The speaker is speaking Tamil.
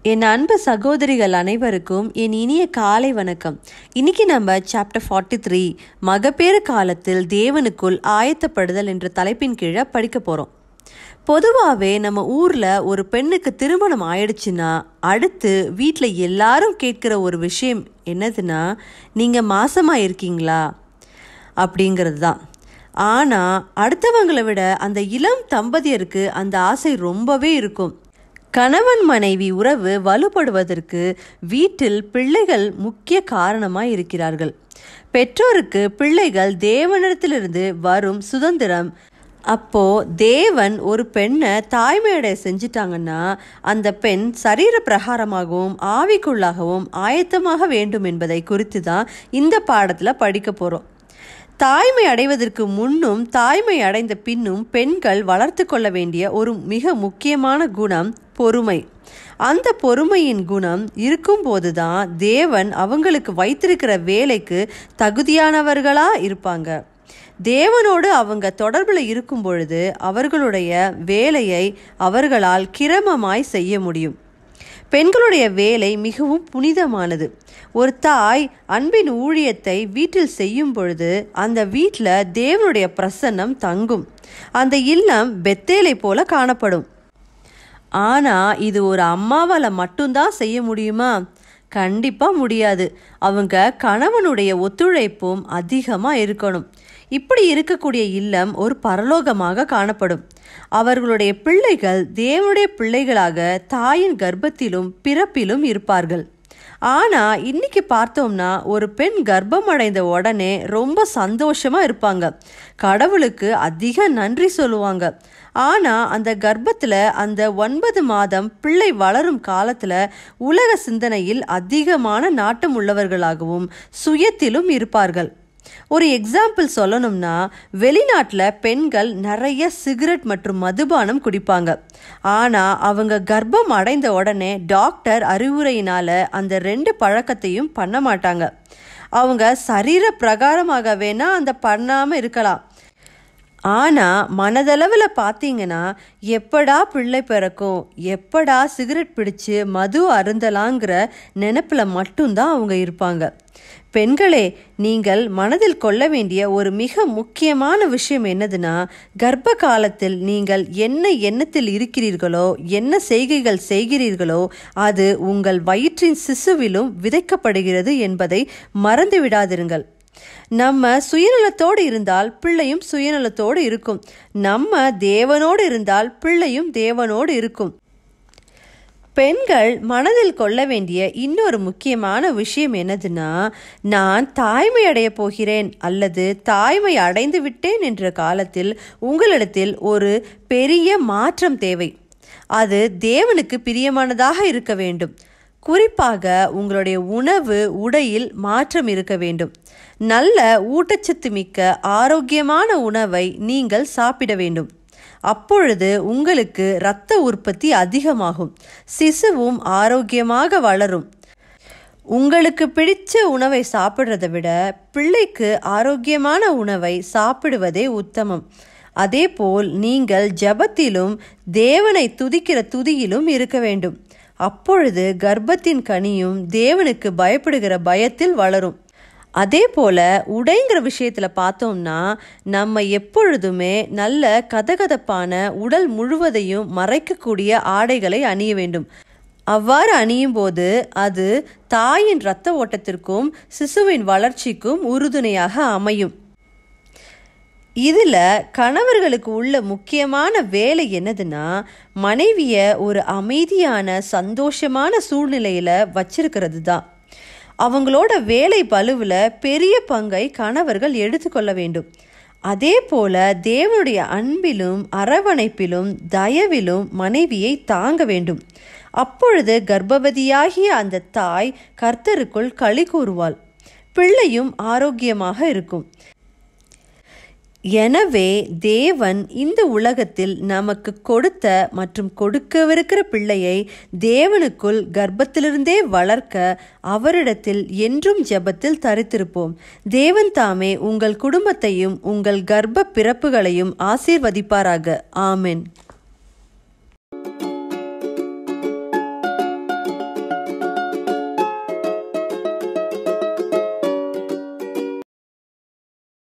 என் அன்பு சகோதரிகள் அனைவருக்கும் என் இனிய காலை வணக்கம் இன்னைக்கு நம்ம சாப்டர் ஃபார்ட்டி த்ரீ மகப்பேறு காலத்தில் தேவனுக்குள் ஆயத்தப்படுதல் என்ற தலைப்பின் கீழே படிக்க போகிறோம் பொதுவாகவே நம்ம ஊரில் ஒரு பெண்ணுக்கு திருமணம் ஆயிடுச்சுன்னா அடுத்து வீட்டில் எல்லாரும் கேட்குற ஒரு விஷயம் என்னதுன்னா நீங்கள் மாசமாக இருக்கீங்களா அப்படிங்கிறது தான் ஆனால் அடுத்தவங்களை விட அந்த இளம் தம்பதியருக்கு அந்த ஆசை ரொம்பவே இருக்கும் கணவன் மனைவி உறவு வலுப்படுவதற்கு வீட்டில் பிள்ளைகள் முக்கிய காரணமாய் இருக்கிறார்கள் பெற்றோருக்கு பிள்ளைகள் தேவனிடத்திலிருந்து வரும் சுதந்திரம் அப்போ தேவன் ஒரு பெண்ணை தாய்மையடைய செஞ்சிட்டாங்கன்னா அந்த பெண் சரீர பிரகாரமாகவும் ஆவிக்குள்ளாகவும் ஆயத்தமாக வேண்டும் என்பதை குறித்து தான் இந்த பாடத்தில் படிக்க போகிறோம் தாய்மை அடைவதற்கு முன்னும் தாய்மை அடைந்த பின்னும் பெண்கள் வளர்த்து கொள்ள வேண்டிய ஒரு மிக முக்கியமான குணம் பொறுமை அந்த பொறுமையின் குணம் இருக்கும்போது தான் தேவன் அவங்களுக்கு வைத்திருக்கிற வேலைக்கு தகுதியானவர்களா இருப்பாங்க தேவனோடு அவங்க தொடர்பில் இருக்கும் பொழுது அவர்களுடைய வேலையை அவர்களால் கிரமமாய் செய்ய முடியும் பெண்களுடைய வேலை மிகவும் புனிதமானது ஒரு தாய் அன்பின் ஊழியத்தை வீட்டில் செய்யும் பொழுது அந்த வீட்டில் தேவனுடைய பிரசன்னம் தங்கும் அந்த இல்லம் பெத்தேலை போல காணப்படும் ஆனால் இது ஒரு அம்மாவால் மட்டும்தான் செய்ய முடியுமா கண்டிப்பாக முடியாது அவங்க கணவனுடைய ஒத்துழைப்பும் அதிகமாக இருக்கணும் இப்படி இருக்கக்கூடிய இல்லம் ஒரு பரலோகமாக காணப்படும் அவர்களுடைய பிள்ளைகள் தேவனுடைய பிள்ளைகளாக தாயின் கர்ப்பத்திலும் பிறப்பிலும் இருப்பார்கள் ஆனால் இன்னைக்கு பார்த்தோம்னா ஒரு பெண் கர்ப்பம் அடைந்த உடனே ரொம்ப சந்தோஷமா இருப்பாங்க கடவுளுக்கு அதிக நன்றி சொல்லுவாங்க ஆனால் அந்த கர்ப்பத்தில் அந்த ஒன்பது மாதம் பிள்ளை வளரும் காலத்தில் உலக சிந்தனையில் அதிகமான நாட்டம் உள்ளவர்களாகவும் சுயத்திலும் இருப்பார்கள் ஒரு எக்ஸாம்பிள் சொல்லணும்னா வெளிநாட்டில் பெண்கள் நிறைய சிகரெட் மற்றும் மதுபானம் குடிப்பாங்க ஆனால் அவங்க கர்ப்பம் அடைந்த உடனே டாக்டர் அறிவுரையினால அந்த ரெண்டு பழக்கத்தையும் பண்ண மாட்டாங்க அவங்க சரீர பிரகாரமாக வேணா அந்த பண்ணாமல் இருக்கலாம் ஆனால் மனதளவில் பார்த்தீங்கன்னா எப்படா பிள்ளை பிறக்கும் எப்படா சிகரெட் பிடிச்சு மது அருந்தலாங்கிற நினப்பில் மட்டும்தான் அவங்க இருப்பாங்க பெண்களே நீங்கள் மனதில் கொள்ள வேண்டிய ஒரு மிக முக்கியமான விஷயம் என்னதுன்னா கர்ப்ப காலத்தில் நீங்கள் என்ன எண்ணத்தில் இருக்கிறீர்களோ என்ன செய்கைகள் செய்கிறீர்களோ அது உங்கள் வயிற்றின் சிசுவிலும் விதைக்கப்படுகிறது என்பதை மறந்து விடாதிருங்கள் நம்ம சுயநலத்தோடு இருந்தால் பிள்ளையும் சுயநலத்தோடு இருக்கும் நம்ம தேவனோடு இருந்தால் பிள்ளையும் தேவனோடு இருக்கும் பெண்கள் மனதில் கொள்ள வேண்டிய இன்னொரு முக்கியமான விஷயம் என்னதுன்னா நான் தாய்மை அடைய போகிறேன் அல்லது தாய்மை அடைந்து விட்டேன் என்ற காலத்தில் உங்களிடத்தில் ஒரு பெரிய மாற்றம் தேவை அது தேவனுக்கு பிரியமானதாக இருக்க வேண்டும் குறிப்பாக உங்களுடைய உணவு உடையில் மாற்றம் இருக்க வேண்டும் நல்ல ஊட்டச்சத்து மிக்க ஆரோக்கியமான உணவை நீங்கள் சாப்பிட வேண்டும் அப்பொழுது உங்களுக்கு இரத்த உற்பத்தி அதிகமாகும் சிசுவும் ஆரோக்கியமாக வளரும் உங்களுக்கு பிடிச்ச உணவை சாப்பிட்றதை விட பிள்ளைக்கு ஆரோக்கியமான உணவை சாப்பிடுவதே உத்தமம் அதேபோல் நீங்கள் ஜபத்திலும் தேவனை துதிக்கிற துதியிலும் இருக்க வேண்டும் அப்பொழுது கர்ப்பத்தின் கனியும் தேவனுக்கு பயப்படுகிற பயத்தில் வளரும் அதே போல் உடைங்கிற விஷயத்தில் பார்த்தோம்னா நம்ம எப்பொழுதுமே நல்ல கதகதப்பான உடல் முழுவதையும் மறைக்கக்கூடிய ஆடைகளை அணிய வேண்டும் அவ்வாறு அணியும் போது அது தாயின் இரத்த ஓட்டத்திற்கும் சிசுவின் வளர்ச்சிக்கும் உறுதுணையாக அமையும் இதில் கணவர்களுக்கு உள்ள முக்கியமான வேலை என்னதுன்னா மனைவியை ஒரு அமைதியான சந்தோஷமான சூழ்நிலையில் வச்சிருக்கிறது தான் அவங்களோட வேலை பலுவில் பெரிய பங்கை கணவர்கள் எடுத்துக்கொள்ள வேண்டும் அதே போல தேவனுடைய அன்பிலும் அரவணைப்பிலும் தயவிலும் மனைவியை தாங்க வேண்டும் அப்பொழுது கர்ப்பவதியாகிய அந்த தாய் கர்த்தருக்குள் களி கூறுவாள் பிள்ளையும் ஆரோக்கியமாக இருக்கும் எனவே தேவன் இந்த உலகத்தில் நமக்கு கொடுத்த மற்றும் கொடுக்கவிருக்கிற பிள்ளையை தேவனுக்குள் கர்ப்பத்திலிருந்தே வளர்க்க அவரிடத்தில் என்றும் ஜெபத்தில் தரித்திருப்போம் தேவன் தாமே உங்கள் குடும்பத்தையும் உங்கள் கர்ப்ப பிறப்புகளையும் ஆசீர்வதிப்பாராக ஆமென்